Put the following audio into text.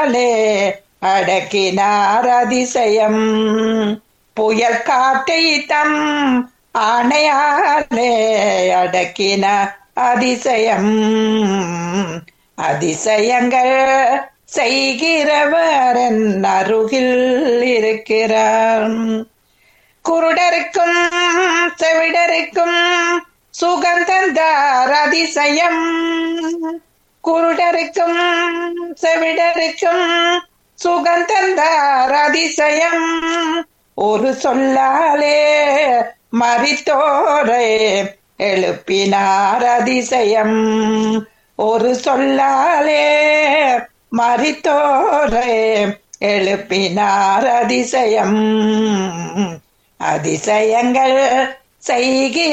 சொல்லாலே அடக்கினார் அதிசயம் புயல் காற்றை தம் ஆணையாலே அடக்கின அதிசயம் அதிசயங்கள் செய்கிறவர் என் அருகில் இருக்கிறார் குருடருக்கும் செவிடருக்கும் சுகந்தந்தார் அதிசயம் குருடருக்கும் செவிடருக்கும் சுகந்தந்தார் அதிசயம் ஒரு சொல்லாலே மறித்தோரை எழுப்பினார் அதிசயம் ஒரு சொல்லாலே மறித்தோரை எழுப்பினார் அதிசயம் அதிசயங்கள் செய்கிற